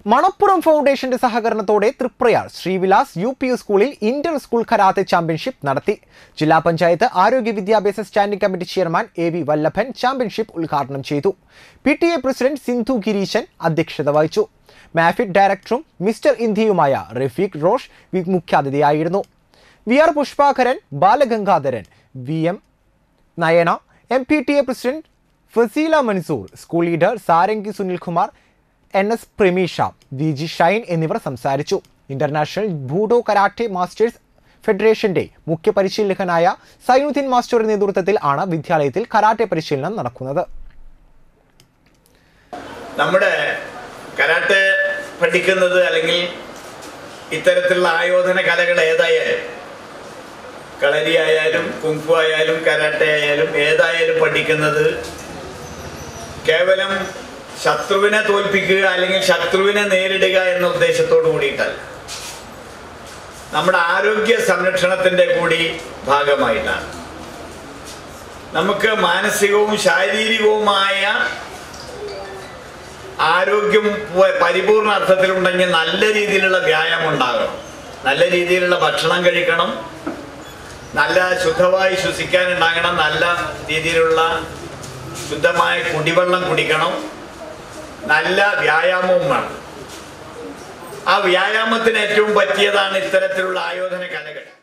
മണപ്പുറം ഫൗണ്ടേഷന്റെ സഹകരണത്തോടെ Triprayar Srivilas U P സ്കൂളിൽ ഇന്റർ സ്കൂൾ കരാത്തെ ചാമ്പ്യൻഷിപ്പ് നടത്തി ജില്ലാ പഞ്ചായത്ത് ആരോഗ്യ വിദ്യാഭ്യാസ standing committee chairman A V Vallabhan championship ഉദ്ഘാടനം ചെയ്തു P T A president Sindhu Gireeshan അധ്യക്ഷത വഹിച്ചു മാഫിഡ് ഡയറക്ടറും മിസ്റ്റർ ഇന്ത്യയുമായ റഫീഖ് റോഷ് വി- മുഖ്യാതിഥിയായിരുന്നു V R Pushpakaran Balagangadharan V M Nayana M P T A president Faseela Mansoor school leader Sarangi Sunilkumar N S Prameesha V G Shine എന്നിവർ സംസാരിച്ചു ഇന്റർനാഷണൽ ബൂഡോ കരാട്ടെ മാസ്റ്റേഴ്സ് ഫെഡറേഷന്റെ മുഖ്യ പരിശീലകനായ സൈനുദ്ദീൻ മാസ്റ്ററുടെ നേതൃത്വത്തിൽ ആണ് വിദ്യാലയത്തിൽ കരാട്ടെ പരിശീലനം നടക്കുന്നത് നമ്മുടെ കരാട്ടെ പഠിക്കുന്നത് അല്ലെങ്കിൽ ഇത്തരത്തിലുള്ള ആയോധന കലകൾ ഏതായാലും കളരി ആയാലും കുങ്ഫു ആയാലും കരാട്ടെ ആയാലും ഏതായാലും പഠിക്കുന്നത് കേവലം ശത്രുവിനെ തോൽപ്പിക്കുക അല്ലെങ്കിൽ ശത്രുവിനെ നേരിടുക എന്ന ഉദ്ദേശത്തോടു കൂടിയിട്ടല്ല നമ്മുടെ ആരോഗ്യ സംരക്ഷണത്തിന്റെ കൂടി ഭാഗമായിട്ടാണ് നമുക്ക് മാനസികവും ശാരീരികവുമായ ആരോഗ്യം പ- പരിപൂർണ അർത്ഥത്തിലുണ്ടെങ്കിൽ നല്ല രീതിയിലുള്ള വ്യായാമം ഉണ്ടാകണം നല്ല രീതിയിലുള്ള ഭക്ഷണം കഴിക്കണം നല്ല ശുദ്ധമായി ശ്വസിക്കാൻ ഉണ്ടാകണം നല്ല രീതിയിലുള്ള ശുദ്ധമായ കുടിവെള്ളം കുടിക്കണം നല്ല വ്യായാമവും വേണം ആ വ്യായാമത്തിന് ഏറ്റവും പറ്റിയതാണ് ഇത്തരത്തിലുള്ള ആയോധന കലകൾ